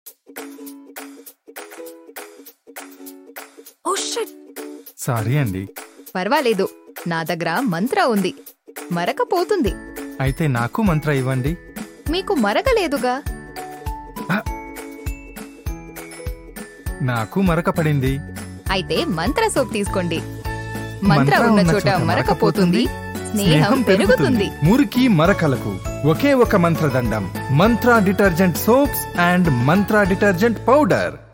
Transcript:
oh shit sorry అండి పర్వాలేదు నా దగ్గర మంత్ర ఉంది మరక పోతుంది అయితే నాకు మంత్ర ఇవ్వండి మీకు మరక లేదుగా నాకు మరక పడింది అయితే మంత్ర సోప్ తీసుకోండి మంత్ర ఉన్న చోట మరక పోతుంది స్నేహం పెరుగుతుంది మురికి మరకలకు ఒకే ఒక మంత్రదండం Mantra detergent soaps and Mantra detergent powder